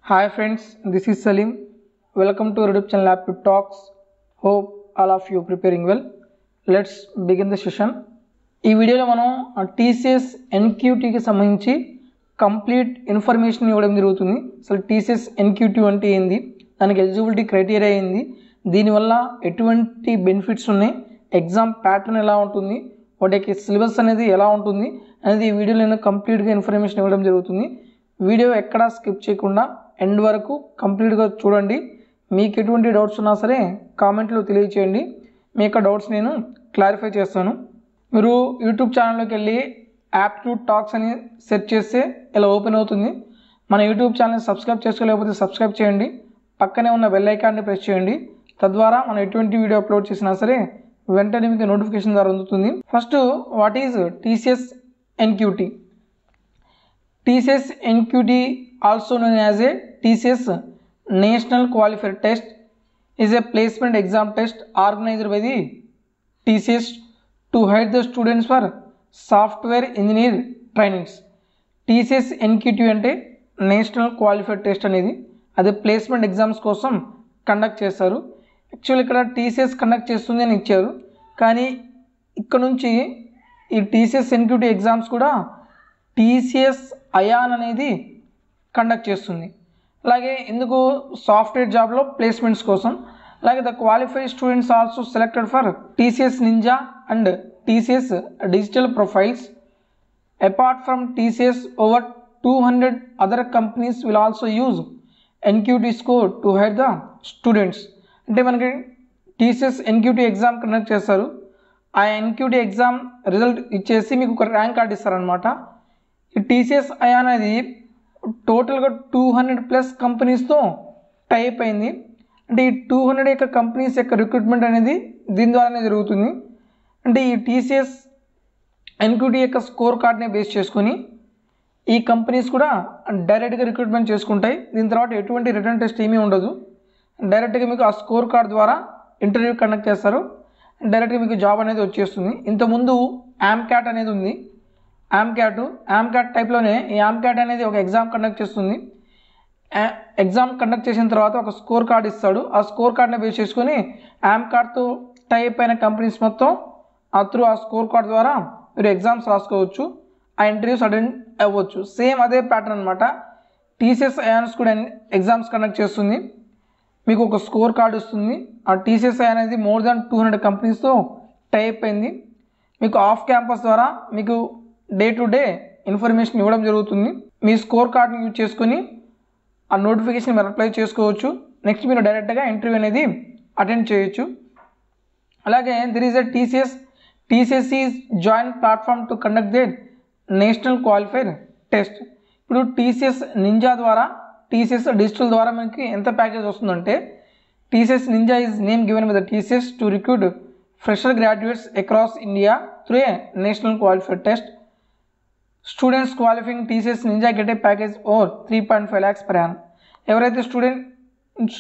Hi friends, this is Salim. Welcome to Redup channel Lab Talks. Hope all of you preparing well. Let's begin the session. ఈ వీడియోలో మనం TCS ఎన్క్యూటీకి సంబంధించి complete information ఇవ్వడం జరుగుతుంది అసలు TCS NQT అంటే ఏంది దానికి ఎలిజిబిలిటీ క్రైటీరియా ఏంది దీనివల్ల ఎటువంటి బెనిఫిట్స్ ఉన్నాయి ఎగ్జామ్ ప్యాటర్న్ ఎలా ఉంటుంది వాటికి సిలబస్ అనేది ఎలా ఉంటుంది అనేది ఈ వీడియోలో నేను కంప్లీట్గా ఇన్ఫర్మేషన్ ఇవ్వడం జరుగుతుంది వీడియో ఎక్కడా స్కిప్ చేయకుండా ఎండ్ వరకు కంప్లీట్గా చూడండి మీకు ఎటువంటి డౌట్స్ ఉన్నా సరే కామెంట్లో తెలియచేయండి మీ యొక్క డౌట్స్ నేను క్లారిఫై చేస్తాను మీరు యూట్యూబ్ ఛానల్లోకి వెళ్ళి యాప్ట్యూడ్ టాక్స్ అని సెర్చ్ చేస్తే ఇలా ఓపెన్ అవుతుంది మన యూట్యూబ్ ఛానల్ సబ్స్క్రైబ్ చేసుకోలేకపోతే సబ్స్క్రైబ్ చేయండి పక్కనే ఉన్న బెల్ ఐకాన్ని ప్రెస్ చేయండి తద్వారా మనం ఎటువంటి వీడియో అప్లోడ్ చేసినా సరే వెంటనే మీకు నోటిఫికేషన్ ద్వారా అందుతుంది first what is TCS NQT TCS NQT also known as a TCS national qualifier test is a placement exam test organised by the TCS to hire the students for software engineer trainings TCS NQT అంటే national qualified test అనేది అది placement exams కోసం conduct చేస్తారు actual ఇక్కడ TCS conduct చేస్తుంది అని ఇచ్చారు కానీ ఇక్కడ నుంచి ఈ టీసీఎస్ ఎన్క్యూటీ ఎగ్జామ్స్ కూడా టీసీఎస్ అయాన్ అనేది కండక్ట్ చేస్తుంది అలాగే ఎందుకు సాఫ్ట్వేర్ జాబ్లో ప్లేస్మెంట్స్ కోసం అలాగే the qualified students also selected for TCS Ninja and TCS Digital profiles apart from TCS over two hundred other companies will also use NQT score to hire the students అంటే మనకి TCS NQT exam conduct చేస్తారు ఆ NQT exam result ఇచ్చేసి మీకు ఒక rank card ఇస్తారనమాట ఈ TCS I అనేది టోటల్గా టూ హండ్రెడ్ ప్లస్ కంపెనీస్తో టైప్ అయింది అంటే ఈ టూ హండ్రెడ్ యొక్క కంపెనీస్ యొక్క రిక్రూట్మెంట్ అనేది దీని ద్వారానే జరుగుతుంది అంటే ఈ టీసీఎస్ ఎన్క్యూటీ యొక్క స్కోర్ కార్డ్ని బేస్ చేసుకొని ఈ కంపెనీస్ కూడా డైరెక్ట్గా రిక్రూట్మెంట్ చేసుకుంటాయి దీని తర్వాత ఎటువంటి రిటర్న్ టెస్ట్ ఏమీ ఉండదు డైరెక్ట్గా మీకు ఆ స్కోర్ కార్డ్ ద్వారా ఇంటర్వ్యూ కండక్ట్ చేస్తారు డైరెక్ట్గా మీకు జాబ్ అనేది వచ్చేస్తుంది ఇంతకుముందు యామ్ క్యాట్ అనేది ఉంది యామ్ క్యాట్ యామ్ క్యాట్ టైప్లోనే ఈ యామ్ క్యాట్ అనేది ఒక ఎగ్జామ్ కండక్ట్ చేస్తుంది ఎగ్జామ్ కండక్ట్ చేసిన తర్వాత ఒక స్కోర్ కార్డ్ ఇస్తాడు ఆ స్కోర్ కార్డ్ని బేస్ చేసుకొని యామ్ కార్డ్తో టైప్ అయిన కంపెనీస్ మొత్తం ఆ త్రూ ఆ స్కోర్ కార్డ్ ద్వారా మీరు ఎగ్జామ్స్ రాసుకోవచ్చు ఆ ఇంటర్వ్యూస్ అటెండ్ అవ్వచ్చు సేమ్ అదే ప్యాటర్న్ అనమాట టీసీఎస్ అయాన్స్ కూడా ఎగ్జామ్స్ కండక్ట్ చేస్తుంది మీకు ఒక స్కోర్ కార్డ్ వస్తుంది ఆ టీసీఎస్ఐ అనేది మోర్ దాన్ టూ హండ్రెడ్ కంపెనీస్తో టైప్ అయింది మీకు ఆఫ్ క్యాంపస్ ద్వారా మీకు డే టు డే ఇన్ఫర్మేషన్ ఇవ్వడం జరుగుతుంది మీ స్కోర్ కార్డ్ని యూజ్ చేసుకొని ఆ నోటిఫికేషన్ మీరు అప్లై చేసుకోవచ్చు నెక్స్ట్ మీరు డైరెక్ట్గా ఇంటర్వ్యూ అనేది అటెండ్ చేయొచ్చు అలాగే there is a TCS TCS is joint platform to conduct their national qualifier test ఇప్పుడు టీసీఎస్ నింజా ద్వారా టీసీఎస్ డిజిటల్ ద్వారా మనకి ఎంత ప్యాకేజ్ వస్తుందంటే TCS ninja is name given with TCS to recruit fresher graduates across India through a national qualified test students qualifying TCS ninja get a package over three point five lakhs per annum ఎవరైతే students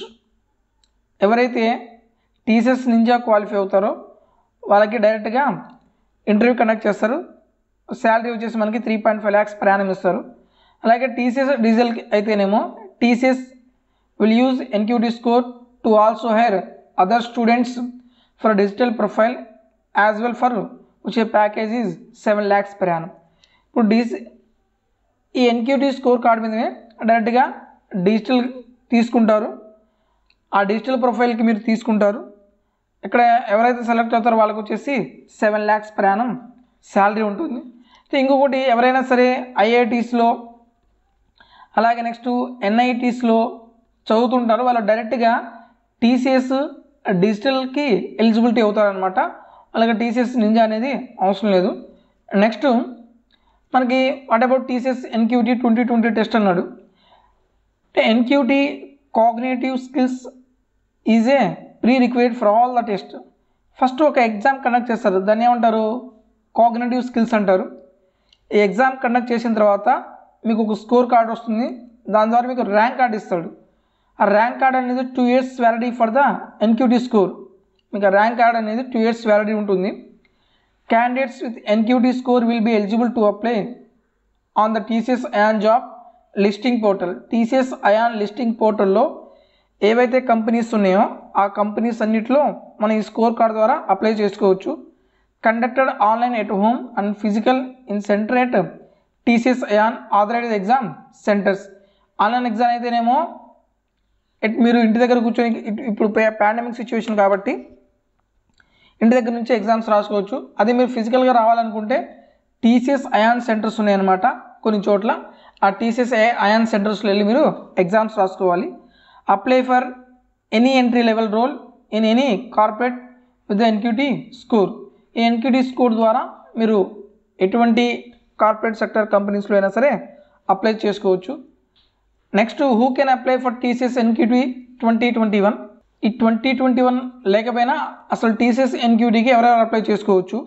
ఎవరైతే TCS ninja qualify అవుతారో వాళ్ళకి డైరెక్ట్గా interview conduct చేస్తారు salary వచ్చేసి మనకి three point five lakhs ప్రయాణం ఇస్తారు అలాగే టీసీఎస్ డీజిల్ అయితేనేమో TCS will use NQT score to also hire other students for digital profile as well for వచ్చే ప్యాకేజ్ ఈజ్ సెవెన్ ల్యాక్స్ ప్రయాణం ఇప్పుడు డీసీ ఈ ఎన్క్యూటీ స్కోర్ కార్డ్ మీదనే డైరెక్ట్గా డిజిటల్ తీసుకుంటారు ఆ డిజిటల్ ప్రొఫైల్కి మీరు తీసుకుంటారు ఇక్కడ ఎవరైతే సెలెక్ట్ అవుతారో వాళ్ళకి వచ్చేసి సెవెన్ ల్యాక్స్ ప్రయాణం శాలరీ ఉంటుంది ఇంకొకటి ఎవరైనా సరే ఐఐటీస్లో అలాగే నెక్స్ట్ ఎన్ఐటీస్లో చదువుతుంటారు వాళ్ళు డైరెక్ట్గా టీసీఎస్ డిజిటల్కి ఎలిజిబిలిటీ అవుతారనమాట అలాగే టీసీఎస్ నింజా అనేది అవసరం లేదు నెక్స్ట్ మనకి what about TCS NQT twenty twenty test అన్నాడు NQT cognitive skills is a pre required for all the test first ఒక ఎగ్జామ్ కండక్ట్ చేస్తారు దాన్ని ఏమంటారు కాగ్నేటివ్ స్కిల్స్ అంటారు ఈ ఎగ్జామ్ కండక్ట్ చేసిన తర్వాత మీకు ఒక స్కోర్ కార్డ్ వస్తుంది దాని ద్వారా మీకు ర్యాంక్ కార్డ్ ఇస్తాడు ఆ ర్యాంక్ కార్డ్ అనేది two years validity for the NQT score మీకు ఆ ర్యాంక్ కార్డ్ అనేది టూ ఇయర్స్ వ్యాలిడీ ఉంటుంది candidates with NQT score will be eligible to apply on the TCS iON job listing portal TCS iON listing పోర్టల్లో ఏవైతే companies ఉన్నాయో ఆ companies అన్నిటిలో మనం ఈ స్కోర్ కార్డ్ ద్వారా అప్లై చేసుకోవచ్చు conducted online at home and physical in center at TCS iON authorized exam centres online exam అయితేనేమో ఎట్ మీరు ఇంటి దగ్గర కూర్చొని ఇప్- ఇప్పుడు పాండమిక్ సిచ్యువేషన్ కాబట్టి ఇంటి దగ్గర నుంచి ఎగ్జామ్స్ రాసుకోవచ్చు అదే మీరు ఫిజికల్గా రావాలనుకుంటే టీసీఎస్ అయాన్ సెంటర్స్ ఉన్నాయన్నమాట కొన్ని చోట్ల ఆ టీసీఎస్ అయాన్ సెంటర్స్లో వెళ్ళి మీరు ఎగ్జామ్స్ రాసుకోవాలి apply for any entry level role in any corporate with the NQT score ఈ ఎన్క్యూటీ స్కోర్ ద్వారా మీరు ఎటువంటి కార్పొరేట్ సెక్టర్ కంపెనీస్లో అయినా సరే అప్లై చేసుకోవచ్చు next who can apply for TCS NQT twenty twenty one ఈ ట్వంటీ ట్వంటీ వన్ లేకపోయినా అసలు టీసీఎస్ ఎన్క్యూటీకి ఎవరెవరు అప్లై చేసుకోవచ్చు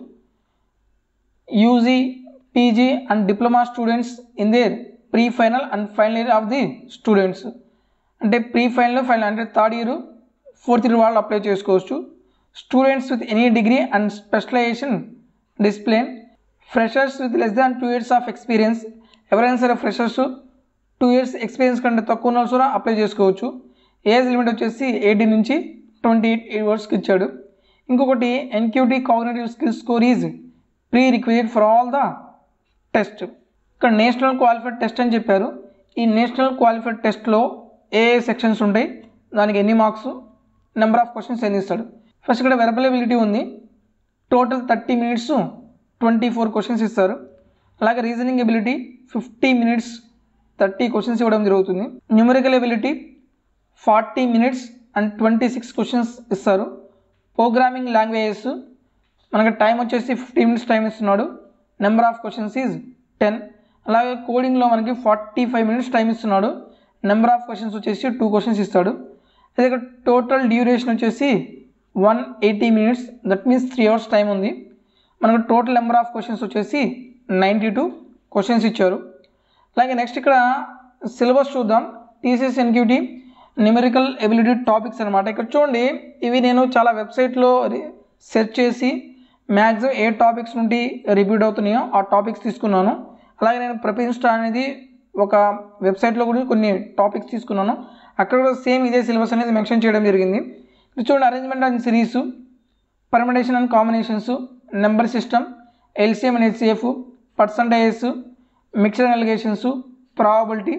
UG PG and diploma students in their pre final and final year of the students అంటే pre final final అంటే third year fourth year వాళ్ళు apply చేసుకోవచ్చు students with any degree and specialization discipline freshers with less than two years of experience ఎవరైనా సరే freshers two years experience కంటే తక్కువ ఉన్న వాళ్ళు కూడా అప్లై చేసుకోవచ్చు ఏజ్ లిమిట్ వచ్చేసి ఎయిటీన్ నుంచి ట్వంటీ ఎయిట్ ఇయర్స్కి ఇచ్చాడు ఇంకొకటి NQT cognitive skills score is pre required for all the test ఇక్కడ నేషనల్ క్వాలిఫైడ్ టెస్ట్ అని చెప్పారు ఈ నేషనల్ క్వాలిఫైడ్ టెస్ట్లో ఏ ఏ సెక్షన్స్ ఉంటాయి దానికి ఎన్ని మార్క్స్ నెంబర్ ఆఫ్ క్వశ్చన్స్ ఎన్ని ఇస్తాడు ఫస్ట్ ఇక్కడ వెరబిలిటీ ఉంది total thirty minutes twenty four questions ఇస్తారు అలాగే reasoning ability fifty minutes thirty questions ఇవ్వడం జరుగుతుంది numerical ability forty minutes and twenty six questions ఇస్తారు ప్రోగ్రామింగ్ లాంగ్వేజెస్ మనకి టైం వచ్చేసి ఫిఫ్టీ మినిట్స్ టైం ఇస్తున్నాడు number of questions is ten అలాగే కోడింగ్లో మనకి ఫార్టీ ఫైవ్ మినిట్స్ టైం ఇస్తున్నాడు నెంబర్ ఆఫ్ క్వశ్చన్స్ వచ్చేసి టూ క్వశ్చన్స్ ఇస్తాడు అదే ఇక్కడ టోటల్ డ్యూరేషన్ వచ్చేసి one eighty minutes that means three hours time ఉంది మనకు టోటల్ నెంబర్ ఆఫ్ క్వశ్చన్స్ వచ్చేసి నైంటీ టూ క్వశ్చన్స్ ఇచ్చారు అలాగే నెక్స్ట్ ఇక్కడ సిలబస్ చూద్దాం TCS NQT numerical ability topics అనమాట ఇక్కడ చూడండి ఇవి నేను చాలా వెబ్సైట్లో సెర్చ్ చేసి మ్యాక్సిమం ఏ టాపిక్స్ నుండి రిపీట్ అవుతున్నాయో ఆ టాపిక్స్ తీసుకున్నాను అలాగే నేను ప్రపంచ అనేది ఒక వెబ్సైట్లో కూడా కొన్ని టాపిక్స్ తీసుకున్నాను అక్కడ కూడా సేమ్ ఇదే సిలబస్ అనేది మెన్షన్ చేయడం జరిగింది ఇది చూడండి arrangement and series permutation and combinations number system LCM and HCF percentages mixture alligations probability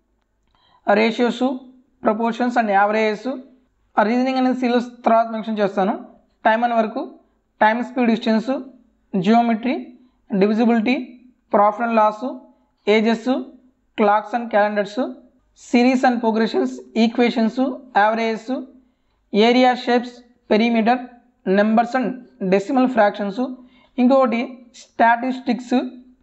ratios proportions and averages ఆ రీజనింగ్ అనేది సిలబస్ తర్వాత మెన్షన్ చేస్తాను టైం అండ్ వరకు time speed distance geometry divisibility profit and loss ages clocks and calendars series and progressions equations averages area shapes perimeter numbers and decimal fractions ఇంకొకటి statistics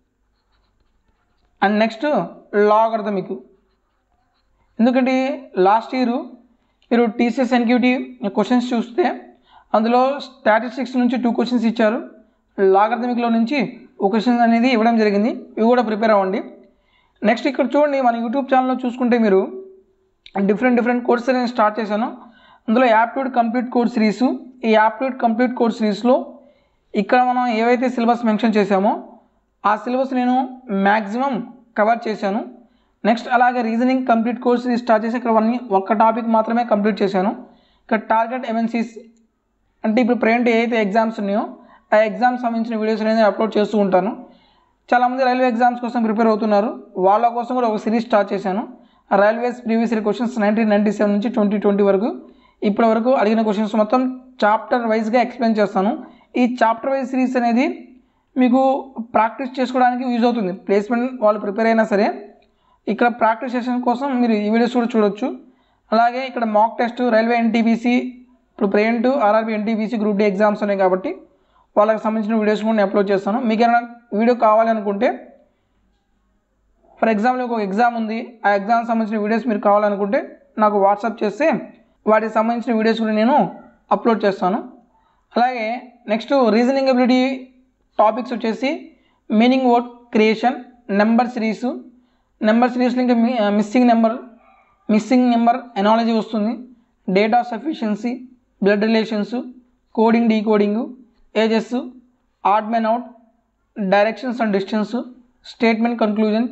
and next logarithmic ఎందుకంటే last year మీరు TCS NQT questions చూస్తే అందులో statistics నుంచి two questions ఇచ్చారు లాగర్థమిక్లో నుంచి ఒక question అనేది ఇవ్వడం జరిగింది ఇవి కూడా ప్రిపేర్ అవ్వండి నెక్స్ట్ ఇక్కడ చూడండి మన యూట్యూబ్ ఛానల్లో చూసుకుంటే మీరు డిఫరెంట్ డిఫరెంట్ కోర్సెస్ నేను స్టార్ట్ చేశాను అందులో యాప్ట్యూడ్ కంప్లీట్ కోర్స్ సిరీస్ ఈ యాప్ట్యూడ్ కంప్లీట్ కోర్స్ సిరీస్లో ఇక్కడ మనం ఏవైతే సిలబస్ మెన్షన్ చేశామో ఆ సిలబస్ నేను మ్యాక్సిమం కవర్ చేశాను నెక్స్ట్ అలాగే రీజనింగ్ కంప్లీట్ కోర్స్ స్టార్ట్ చేసి ఇక్కడ వన్ ఒక్క టాపిక్ మాత్రమే కంప్లీట్ చేశాను ఇక్కడ టార్గెట్ ఎంఎన్సీస్ అంటే ఇప్పుడు ప్రజెంట్ ఏదైతే ఎగ్జామ్స్ ఉన్నాయో ఆ ఎగ్జామ్స్ సంబంధించిన వీడియోస్ అనేది అప్లోడ్ చేస్తూ ఉంటాను చాలామంది రైల్వే ఎగ్జామ్స్ కోసం ప్రిపేర్ అవుతున్నారు వాళ్ళ కోసం కూడా ఒక సిరీస్ స్టార్ట్ చేశాను railways previous year questions nineteen ninety seven నుంచి ట్వంటీ ట్వంటీ వరకు ఇప్పటి వరకు అడిగిన క్వశ్చన్స్ మొత్తం చాప్టర్ వైజ్గా ఎక్స్ప్లెయిన్ చేస్తాను ఈ చాప్టర్ వైజ్ సిరీస్ అనేది మీకు ప్రాక్టీస్ చేసుకోవడానికి యూజ్ అవుతుంది ప్లేస్మెంట్ వాళ్ళు ప్రిపేర్ అయినా సరే ఇక్కడ ప్రాక్టీస్ సెషన్ కోసం మీరు ఈ వీడియోస్ కూడా చూడొచ్చు అలాగే ఇక్కడ మాక్ టెస్ట్ రైల్వే ఎన్టీపీసీ ఇప్పుడు present RRB NTPC group D exams ఉన్నాయి కాబట్టి వాళ్ళకి సంబంధించిన వీడియోస్ కూడా నేను అప్లోడ్ చేస్తాను మీకు ఏమైనా వీడియో కావాలనుకుంటే ఫర్ ఎగ్జాంపుల్ ఒక ఎగ్జామ్ ఉంది ఆ ఎగ్జామ్ సంబంధించిన వీడియోస్ మీరు కావాలనుకుంటే నాకు వాట్సాప్ చేస్తే వాటికి సంబంధించిన వీడియోస్ కూడా నేను అప్లోడ్ చేస్తాను అలాగే నెక్స్ట్ రీజనింగ్ ఎబిలిటీ టాపిక్స్ వచ్చేసి meaning word creation number series number సిరీస్లో ఇంకా missing number missing number analogy వస్తుంది data sufficiency blood relations coding decoding ages odd men out directions and distance statement conclusion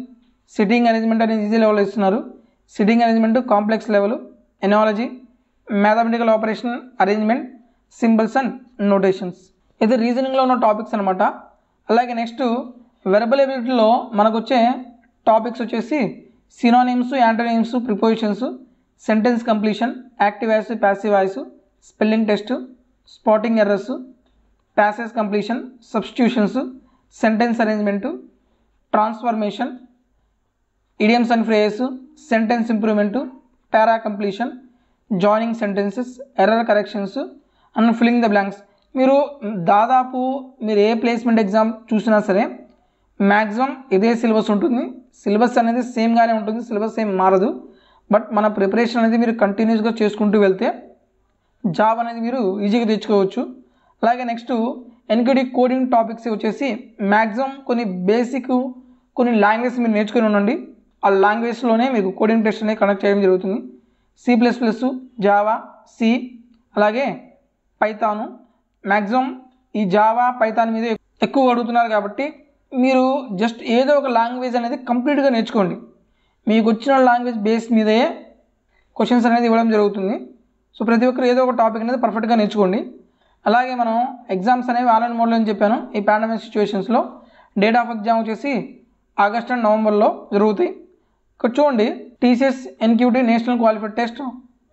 sitting arrangement అనేది easy level ఇస్తున్నారు sitting arrangement complex level analogy mathematical operation arrangement symbols and notations ఇది రీజనింగ్లో ఉన్న topics అనమాట అలాగే next verbal ఎబిలిటీలో మనకు వచ్చే topics వచ్చేసి synonyms antonyms prepositions sentence completion active voice passive voice spelling test spotting errors passage completion substitutions sentence arrangement transformation idioms and phrases sentence improvement para completion joining sentences error corrections and filling the blanks మీరు దాదాపు మీరు ఏ placement exam చూసినా సరే maximum ఇదే syllabus ఉంటుంది syllabus అనేది సేమ్గానే ఉంటుంది syllabus ఏం మారదు బట్ మన ప్రిపరేషన్ అనేది మీరు కంటిన్యూస్గా చేసుకుంటూ వెళ్తే జాబ్ అనేది మీరు ఈజీగా తెచ్చుకోవచ్చు అలాగే నెక్స్ట్ ఎన్కడి కోడింగ్ టాపిక్స్ వచ్చేసి మ్యాక్సిమం కొన్ని బేసిక్ కొన్ని లాంగ్వేజ్ మీరు నేర్చుకుని ఉండండి ఆ లాంగ్వేజ్లోనే మీకు కోడింగ్ టెస్ట్ అనేది కండక్ట్ చేయడం జరుగుతుంది C plus plus Java C అలాగే పైథాను మ్యాక్సిమం ఈ జావా పైథాన్ మీద ఎక్కువ అడుగుతున్నారు కాబట్టి మీరు జస్ట్ ఏదో ఒక లాంగ్వేజ్ అనేది కంప్లీట్గా నేర్చుకోండి మీకు వచ్చిన లాంగ్వేజ్ బేస్ మీదే క్వశ్చన్స్ అనేది ఇవ్వడం జరుగుతుంది సో ప్రతి ఒక్కరు ఏదో ఒక టాపిక్ అనేది పర్ఫెక్ట్గా నేర్చుకోండి అలాగే మనం ఎగ్జామ్స్ అనేవి ఆన్లైన్ మోడ్లో అని చెప్పాను ఈ పాండమిక్ సిచ్యువేషన్స్లో డేట్ ఆఫ్ ఎగ్జామ్ వచ్చేసి ఆగస్ట్ అండ్ నవంబర్లో జరుగుతాయి ఇక్కడ చూడండి TCS NQT national qualified test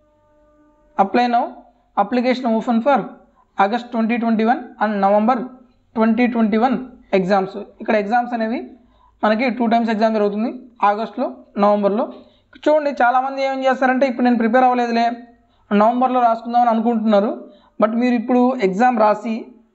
apply now application open for August twenty twenty one and November twenty twenty one exams ఇక్కడ ఎగ్జామ్స్ అనేవి మనకి టూ టైమ్స్ ఎగ్జామ్ జరుగుతుంది ఆగస్ట్లో నవంబర్లో చూడండి చాలామంది ఏం చేస్తారంటే ఇప్పుడు నేను ప్రిపేర్ అవ్వలేదులే నవంబర్లో రాసుకుందామని అనుకుంటున్నారు బట్ మీరు ఇప్పుడు ఎగ్జామ్ రాసి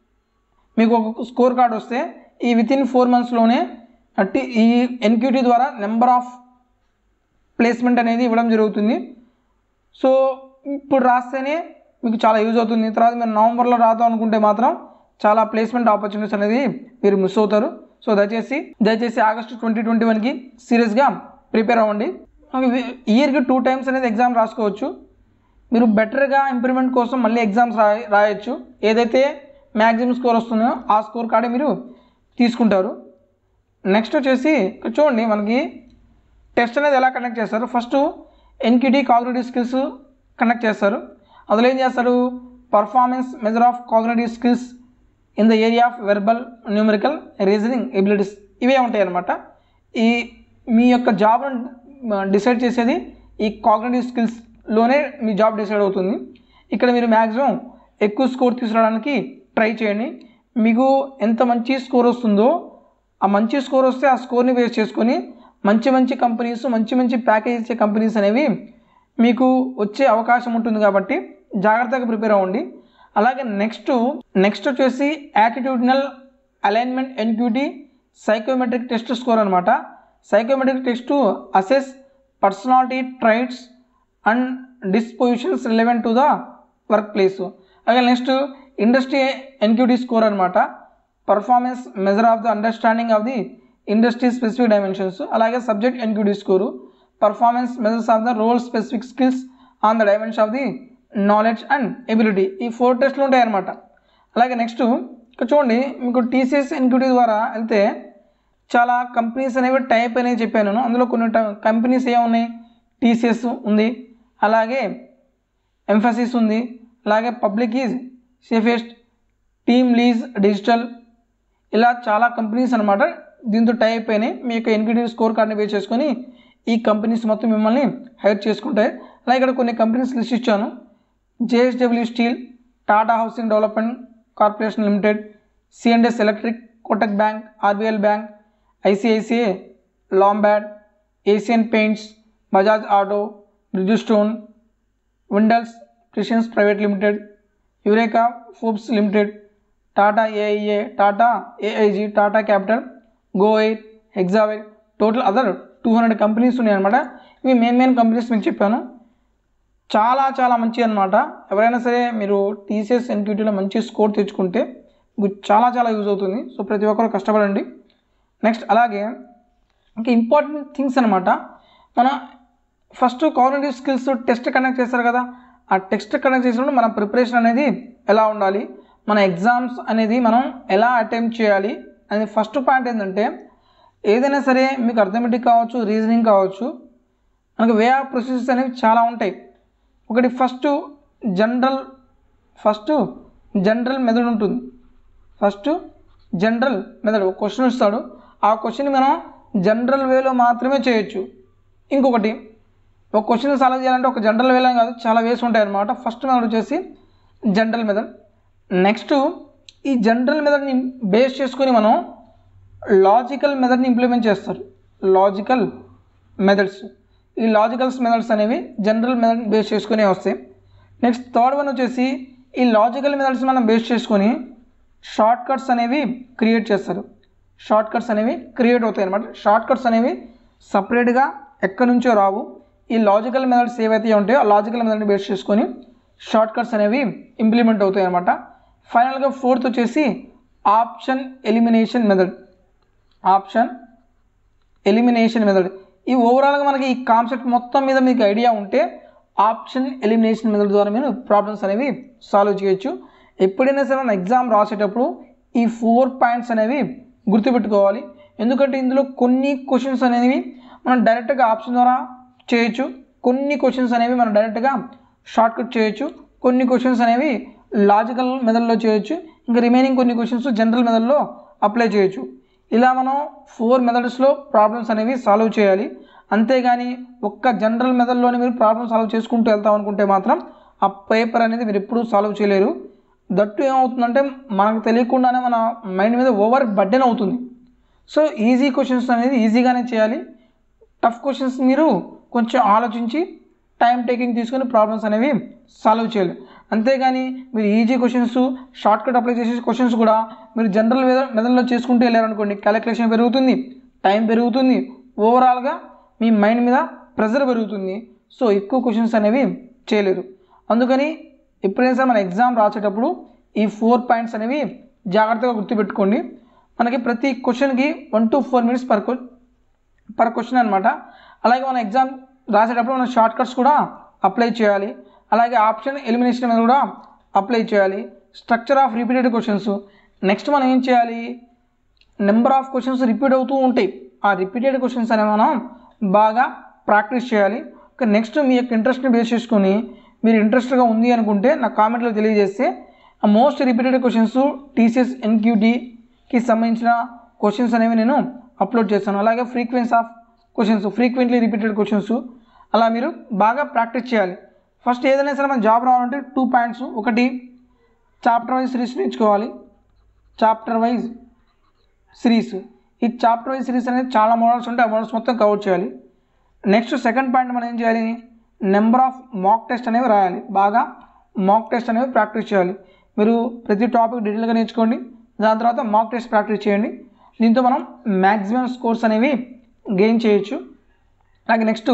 మీకు ఒక స్కోర్ కార్డ్ వస్తే ఈ విత్ ఇన్ ఫోర్ మంత్స్లోనే అట్టి ఈ ఎన్క్యూటీ ద్వారా నెంబర్ ఆఫ్ ప్లేస్మెంట్ అనేది ఇవ్వడం జరుగుతుంది సో ఇప్పుడు రాస్తేనే మీకు చాలా యూజ్ అవుతుంది తర్వాత మీరు నవంబర్లో రాద్దాం అనుకుంటే మాత్రం చాలా ప్లేస్మెంట్ ఆపర్చునిటీస్ అనేది మీరు మిస్ అవుతారు సో దయచేసి దయచేసి ఆగస్టు ట్వంటీ ట్వంటీ వన్కి సీరియస్గా ప్రిపేర్ అవ్వండి ఇయర్కి టూ టైమ్స్ అనేది ఎగ్జామ్ రాసుకోవచ్చు మీరు బెటర్గా ఇంప్రూవ్మెంట్ కోసం మళ్ళీ ఎగ్జామ్స్ రా రాయొచ్చు ఏదైతే మ్యాక్సిమం స్కోర్ వస్తుందో ఆ స్కోర్ కార్డే మీరు తీసుకుంటారు నెక్స్ట్ వచ్చేసి ఇక్కడ చూడండి మనకి టెస్ట్ అనేది ఎలా కండక్ట్ చేస్తారు first NQT cognitive skills conduct చేస్తారు అందులో ఏం చేస్తారు performance measure of cognitive skills in the area of verbal numerical reasoning abilities ఇవే ఉంటాయి అన్నమాట ఈ మీ యొక్క జాబ్ను డిసైడ్ చేసేది ఈ కాగ్నేటివ్ స్కిల్స్లోనే మీ జాబ్ డిసైడ్ అవుతుంది ఇక్కడ మీరు మ్యాక్సిమం ఎక్కువ స్కోర్ తీసుకురావడానికి ట్రై చేయండి మీకు ఎంత మంచి స్కోర్ వస్తుందో ఆ మంచి స్కోర్ వస్తే ఆ స్కోర్ని బేస్ చేసుకొని మంచి మంచి కంపెనీస్ మంచి మంచి ప్యాకేజ్ ఇచ్చే కంపెనీస్ అనేవి మీకు వచ్చే అవకాశం ఉంటుంది కాబట్టి జాగ్రత్తగా ప్రిపేర్ అవ్వండి అలాగే నెక్స్ట్ నెక్స్ట్ వచ్చేసి attitudinal alignment NQT psychometric test score అనమాట psychometric test assess personality traits and dispositions relevant to the work place అలాగే నెక్స్ట్ ఇండస్ట్రీ ఎన్క్యూటీ స్కోర్ అనమాట performance measure of the understanding of the industry specific dimensions అలాగే subject NQT score performance measures of the role specific skills on the dimension of the knowledge and ability ఈ four టెస్ట్లు ఉంటాయి అన్నమాట అలాగే next ఇక్కడ చూడండి మీకు టీసీఎస్ ఎన్క్యూటీ ద్వారా వెళ్తే చాలా కంపెనీస్ అనేవి టైప్ అనేవి చెప్పాను నేను. అందులో కొన్ని కంపెనీస్ ఏమున్నాయి టీసీఎస్ ఉంది అలాగే ఎంఫసిస్ ఉంది అలాగే Publicis Sapient TeamLease digital ఇలా చాలా కంపెనీస్ అనమాట దీంతో టైప్ అయినాయి మీ యొక్క ఎన్క్యూటీ స్కోర్ కార్డ్ని బేస్ చేసుకొని ఈ కంపెనీస్ మొత్తం మిమ్మల్ని హైర్ చేసుకుంటాయి అలాగే ఇక్కడ కొన్ని కంపెనీస్ లిస్ట్ ఇచ్చాను JSW steel Tata housing development corporation limited సిఎండ్ఎస్ electric Kotak bank RBL bank ICICI Lombard Asian paints Bajaj auto Bridgestone Windals precision private limited Eureka Forbes limited Tata AIA Tata AIG Tata capital go air ఎగ్జావెల్ total other two hundred companies ఉన్నాయన్నమాట ఇవి main main companies మీకు చెప్పాను చాలా చాలా మంచి అనమాట ఎవరైనా సరే మీరు టీసీఎస్ ఎన్క్యూటీలో మంచి స్కోర్ తెచ్చుకుంటే మీకు చాలా చాలా యూజ్ అవుతుంది సో ప్రతి ఒక్కరు కష్టపడండి నెక్స్ట్ అలాగే ఇంకా ఇంపార్టెంట్ థింగ్స్ అనమాట మన first cognitive skills test conduct చేస్తారు కదా ఆ టెస్ట్ కండక్ట్ చేసినప్పుడు మన ప్రిపరేషన్ అనేది ఎలా ఉండాలి మన ఎగ్జామ్స్ అనేది మనం ఎలా అటెంప్ట్ చేయాలి అనేది ఫస్ట్ పాయింట్ ఏంటంటే ఏదైనా సరే మీకు అర్థమెటిక్ కావచ్చు రీజనింగ్ కావచ్చు మనకు వే ఆఫ్ ప్రొసీజర్స్ అనేవి చాలా ఉంటాయి ఒకటి first general first general method ఉంటుంది ఫస్ట్ జనరల్ మెథడ్ ఒక క్వశ్చన్ ఇస్తాడు ఆ క్వశ్చన్ మనం జనరల్ వేలో మాత్రమే చేయొచ్చు ఇంకొకటి ఒక క్వశ్చన్ సాల్వ్ చేయాలంటే ఒక జనరల్ వేలో కాదు చాలా వేస్ ఉంటాయి అన్నమాట ఫస్ట్ మెథడ్ వచ్చేసి జనరల్ మెథడ్ నెక్స్ట్ ఈ జనరల్ మెథడ్ని బేస్ చేసుకొని మనం లాజికల్ మెథడ్ని ఇంప్లిమెంట్ చేస్తారు లాజికల్ మెథడ్స్ ఈ లాజికల్స్ మెథడ్స్ అనేవి జనరల్ మెథడ్ బేస్ చేసుకునే వస్తాయి నెక్స్ట్ థర్డ్ వన్ వచ్చేసి ఈ లాజికల్ మెథడ్స్ మనం బేస్ చేసుకొని షార్ట్ కట్స్ అనేవి క్రియేట్ చేస్తారు షార్ట్ కట్స్ అనేవి క్రియేట్ అవుతాయి అనమాట షార్ట్ కట్స్ అనేవి సపరేట్గా ఎక్కడి నుంచో రావు ఈ లాజికల్ మెథడ్స్ ఏవైతే ఉంటాయో ఆ లాజికల్ మెథడ్ని బేస్ చేసుకొని షార్ట్ కట్స్ అనేవి ఇంప్లిమెంట్ అవుతాయి అనమాట ఫైనల్గా ఫోర్త్ వచ్చేసి option elimination method option elimination method ఈ ఓవరాల్గా మనకి ఈ కాన్సెప్ట్ మొత్తం మీద మీకు ఐడియా ఉంటే ఆప్షన్ ఎలిమినేషన్ మెథడ్ ద్వారా మీరు ప్రాబ్లమ్స్ అనేవి సాల్వ్ చేయొచ్చు ఎప్పుడైనా సరే మన ఎగ్జామ్ రాసేటప్పుడు ఈ ఫోర్ పాయింట్స్ అనేవి గుర్తుపెట్టుకోవాలి ఎందుకంటే ఇందులో కొన్ని క్వశ్చన్స్ అనేవి మనం డైరెక్ట్గా ఆప్షన్ ద్వారా చేయొచ్చు కొన్ని క్వశ్చన్స్ అనేవి మనం డైరెక్ట్గా షార్ట్ కట్ చేయొచ్చు కొన్ని క్వశ్చన్స్ అనేవి లాజికల్ మెథడ్లో చేయొచ్చు ఇంకా రిమైనింగ్ కొన్ని క్వశ్చన్స్ జనరల్ మెథడ్లో అప్లై చేయొచ్చు ఇలా మనం ఫోర్ మెథడ్స్లో ప్రాబ్లమ్స్ అనేవి సాల్వ్ చేయాలి అంతేగాని ఒక్క జనరల్ మెథడ్లోనే మీరు ప్రాబ్లమ్ సాల్వ్ చేసుకుంటూ వెళ్తాం అనుకుంటే మాత్రం ఆ పేపర్ అనేది మీరు ఎప్పుడూ సాల్వ్ చేయలేరు దట్టు ఏమవుతుందంటే మనకు తెలియకుండానే మన మైండ్ మీద ఓవర్ బర్డెన్ అవుతుంది సో ఈజీ క్వశ్చన్స్ అనేది ఈజీగానే చేయాలి టఫ్ క్వశ్చన్స్ మీరు కొంచెం ఆలోచించి టైం టేకింగ్ తీసుకొని ప్రాబ్లమ్స్ అనేవి సాల్వ్ చేయాలి అంతేగాని మీరు easy questions shortcut apply చేసే క్వశ్చన్స్ కూడా మీరు జనరల్ మెథడ్లో చేసుకుంటూ వెళ్ళారనుకోండి క్యాలిక్యులేషన్ పెరుగుతుంది టైం పెరుగుతుంది ఓవరాల్గా మీ మైండ్ మీద ప్రెజర్ పెరుగుతుంది సో ఎక్కువ క్వశ్చన్స్ అనేవి చేయలేరు అందుకని ఎప్పుడైనా సరే మన ఎగ్జామ్ రాసేటప్పుడు ఈ ఫోర్ పాయింట్స్ అనేవి జాగ్రత్తగా గుర్తుపెట్టుకోండి మనకి ప్రతి క్వశ్చన్కి one to four minutes per per question అనమాట అలాగే మన ఎగ్జామ్ రాసేటప్పుడు మనం షార్ట్ కట్స్ కూడా అప్లై చేయాలి అలాగే ఆప్షన్ ఎలిమినేషన్ మీద కూడా అప్లై చేయాలి structure of repeated questions next మనం ఏం చేయాలి నెంబర్ ఆఫ్ క్వశ్చన్స్ రిపీట్ అవుతూ ఉంటాయి ఆ రిపీటెడ్ క్వశ్చన్స్ అనేవి మనం బాగా ప్రాక్టీస్ చేయాలి ఓకే నెక్స్ట్ మీ యొక్క ఇంట్రెస్ట్ని బేస్ చేసుకొని మీరు ఇంట్రెస్ట్గా ఉంది అనుకుంటే నా కామెంట్లో తెలియజేస్తే మోస్ట్ రిపీటెడ్ క్వశ్చన్స్ టీసీఎస్ ఎన్క్యూటీకి సంబంధించిన క్వశ్చన్స్ అనేవి నేను అప్లోడ్ చేస్తాను అలాగే frequency of questions frequently repeated questions అలా మీరు బాగా ప్రాక్టీస్ చేయాలి ఫస్ట్ ఏదైనా సరే మన జాబ్ రావాలంటే టూ పాయింట్స్ ఒకటి చాప్టర్ వైజ్ సిరీస్ నేర్చుకోవాలి చాప్టర్ వైజ్ సిరీస్ ఈ చాప్టర్ వైజ్ సిరీస్ అనేది చాలా మోడల్స్ ఉంటాయి ఆ మోడల్స్ మొత్తం కవర్ చేయాలి నెక్స్ట్ సెకండ్ పాయింట్ మనం ఏం చేయాలి నెంబర్ ఆఫ్ మాక్ టెస్ట్ అనేవి రాయాలి బాగా మాక్ టెస్ట్ అనేవి ప్రాక్టీస్ చేయాలి మీరు ప్రతి టాపిక్ డీటెయిల్గా నేర్చుకోండి దాని తర్వాత మాక్ టెస్ట్ ప్రాక్టీస్ చేయండి దీంతో మనం మ్యాక్సిమం స్కోర్స్ అనేవి గెయిన్ చేయొచ్చు అలాగే నెక్స్ట్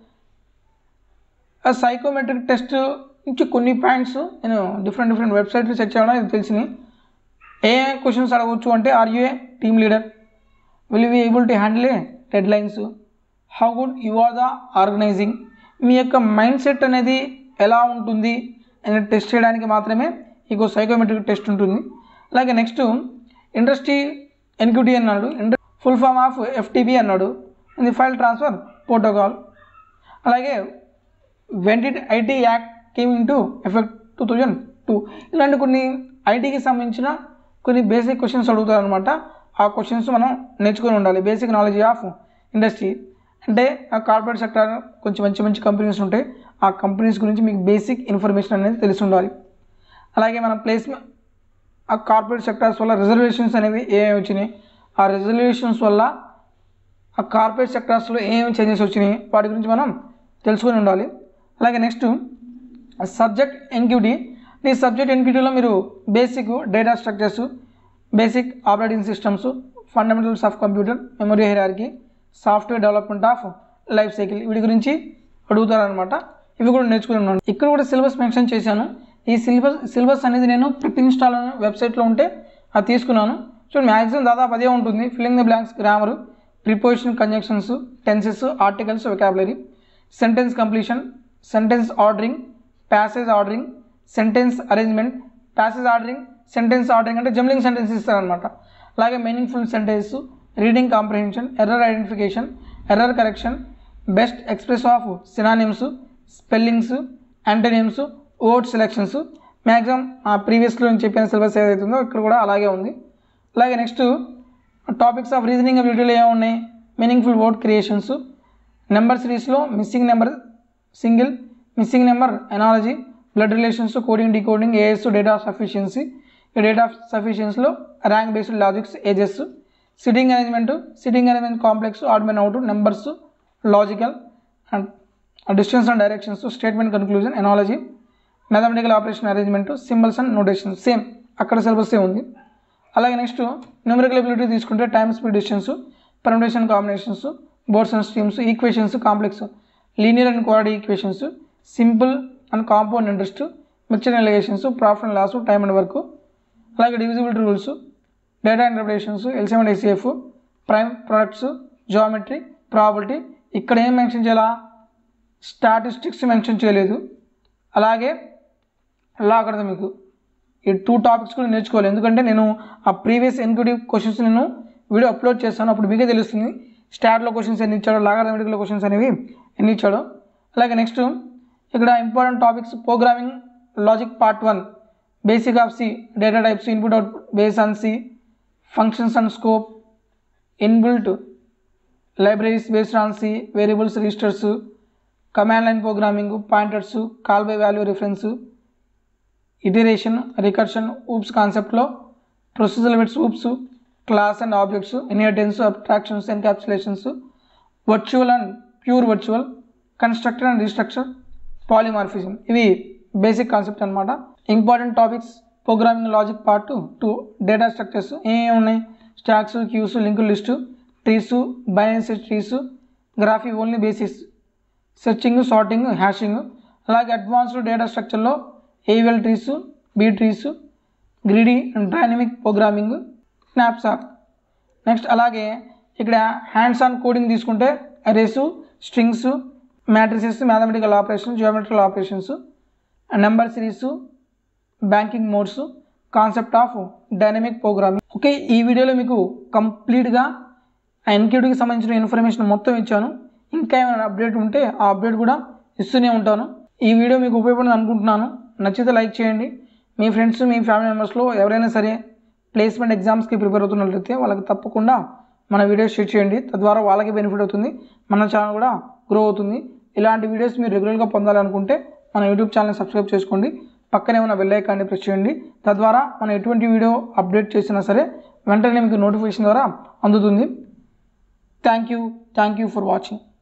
సైకోమెట్రిక్ టెస్ట్ నుంచి కొన్ని పాయింట్స్ నేను డిఫరెంట్ డిఫరెంట్ వెబ్సైట్లు చెక్ చేయడం ఇది తెలిసింది ఏ క్వశ్చన్స్ అడగవచ్చు అంటే are you a team leader will be able to handle a deadlines how good you are the organizing మీ యొక్క మైండ్ సెట్ అనేది ఎలా ఉంటుంది అనేది టెస్ట్ చేయడానికి మాత్రమే మీకు సైకోమెట్రిక్ టెస్ట్ ఉంటుంది అలాగే నెక్స్ట్ ఇండస్ట్రీ ఎన్క్యూటీ అన్నాడు ఫుల్ ఫామ్ ఆఫ్ ఎఫ్టీపీ అన్నాడు ఇది ఫైల్ ట్రాన్స్ఫర్ ప్రోటోకాల్ అలాగే when did IT act came into effect two thousand two ఇలాంటి కొన్ని ఐటీకి సంబంధించిన కొన్ని బేసిక్ క్వశ్చన్స్ అడుగుతారు అనమాట ఆ క్వశ్చన్స్ మనం నేర్చుకొని ఉండాలి బేసిక్ నాలెడ్జ్ ఆఫ్ ఇండస్ట్రీ అంటే ఆ కార్పొరేట్ సెక్టర్ కొంచెం మంచి మంచి కంపెనీస్ ఉంటాయి ఆ కంపెనీస్ గురించి మీకు బేసిక్ ఇన్ఫర్మేషన్ అనేది తెలిసి ఉండాలి అలాగే మన ప్లేస్మెంట్ ఆ కార్పొరేట్ సెక్టార్స్ వల్ల రిజర్వేషన్స్ అనేవి ఏమేమి వచ్చినాయి ఆ రిజర్వేషన్స్ వల్ల ఆ కార్పొరేట్ సెక్టార్స్లో ఏమేమి చేంజెస్ వచ్చినాయి వాటి గురించి మనం తెలుసుకొని ఉండాలి అలాగే నెక్స్ట్ సబ్జెక్ట్ ఎన్క్యూటీ ఈ సబ్జెక్ట్ ఎన్క్యూటీలో మీరు basic data structures basic operating systems fundamentals of computer memory hierarchy software development of life cycle వీటి గురించి అడుగుతారనమాట ఇవి కూడా నేర్చుకుని ఉన్నాను ఇక్కడ కూడా సిలబస్ మెన్షన్ చేశాను ఈ సిలబస్ సిలబస్ అనేది నేను ప్రిప్ ఇన్స్టాల్ అనే వెబ్సైట్లో ఉంటే అది తీసుకున్నాను చూడండి మ్యాక్సిమం దాదాపు అదే ఉంటుంది filling the blanks grammar preposition conjunctions tenses articles vocabulary sentence completion sentence ordering passage ordering sentence arrangement passage ordering sentence ordering అంటే జంబ్లింగ్ సెంటెన్స్ ఇస్తారనమాట అలాగే meaningful sentence reading comprehension error identification error correction best express of synonyms spellings antonyms word selections maximum ఆ ప్రీవియస్లో నేను చెప్పిన syllabus ఏదైతే ఉందో ఇక్కడ కూడా అలాగే ఉంది అలాగే నెక్స్ట్ టాపిక్స్ ఆఫ్ రీజనింగ్ అబిలిటీలో ఏమున్నాయి మీనింగ్ఫుల్ వర్డ్ క్రియేషన్స్ నెంబర్ సిరీస్లో missing number single missing number analogy blood relations coding decoding AS data of sufficiency ఈ డేటా ఆఫ్ సఫిషియన్స్లో rank based logics ages sitting arrangement sitting arrangement complex odd men out numbers logical and distance and directions statement conclusion analogy mathematical operation arrangement symbols and notations same అక్కడ syllabus ఉంది అలాగే next numerical ability తీసుకుంటే time speed distance permutation combinations boats and streams equations complex linear and quad equations simple and compound interest mixture alligations profit and loss time and work అలాగే divisibility rules data interpretations LCM and ICF prime products geometry probability ఇక్కడ ఏం mention చేయాలా statistics mention చేయలేదు అలాగే logarithmic ఈ two topics కూడా నేర్చుకోవాలి ఎందుకంటే నేను ఆ ప్రీవియస్ ఎన్క్యూటివ్ క్వశ్చన్స్ నేను వీడియో అప్లోడ్ చేస్తాను అప్పుడు మీకే తెలుస్తుంది స్టాట్లో క్వశ్చన్స్ ఎన్ని ఇచ్చాడో లాగర్థమెటిక్లో క్వశ్చన్స్ అనేవి ఎన్ని ఇచ్చాడో అలాగే నెక్స్ట్ ఇక్కడ important topics programming logic part one basic of C data types input out base on C functions and scope inbuilt libraries based on C variables registers command line programming pointers call by value reference iteration recursion oops కాన్సెప్ట్లో procedure with oops class and objects inheritance abstractions encapsulations virtual and pure virtual constructor and restructure polymorphism ఇవి basic concept అనమాట important topics programming logic part two data structures ఏమేమి ఉన్నాయి stacks queues link list trees binary trees graph only basis searching sorting hashing అలాగే advanced data స్ట్రక్చర్లో AVL trees B trees greedy and dynamic programming knapsack next అలాగే ఇక్కడ hands on coding తీసుకుంటే arrays strings matrices mathematical operations geometrical operations number series banking modes concept of dynamic programming okay ఈ వీడియోలో మీకు కంప్లీట్గా ఆ ఎన్క్యూటీకి సంబంధించిన ఇన్ఫర్మేషన్ మొత్తం ఇచ్చాను ఇంకా ఏమైనా అప్డేట్ ఉంటే ఆ అప్డేట్ కూడా ఇస్తూనే ఉంటాను ఈ వీడియో మీకు ఉపయోగపడింది అనుకుంటున్నాను నచ్చితే లైక్ చేయండి మీ ఫ్రెండ్స్ మీ ఫ్యామిలీ మెంబర్స్లో ఎవరైనా సరే ప్లేస్మెంట్ ఎగ్జామ్స్కి ప్రిపేర్ అవుతున్నట్లయితే వాళ్ళకి తప్పకుండా మన వీడియో షేర్ చేయండి తద్వారా వాళ్ళకి బెనిఫిట్ అవుతుంది మన ఛానల్ కూడా గ్రో అవుతుంది ఇలాంటి వీడియోస్ మీరు రెగ్యులర్గా పొందాలనుకుంటే మన యూట్యూబ్ ఛానల్ సబ్స్క్రైబ్ చేసుకోండి పక్కనే ఉన్న బెల్ ఐకాన్ని ప్రెస్ చేయండి తద్వారా మనం ఎటువంటి వీడియో అప్డేట్ చేసినా సరే వెంటనే మీకు నోటిఫికేషన్ ద్వారా అందుతుంది thank you thank you for watching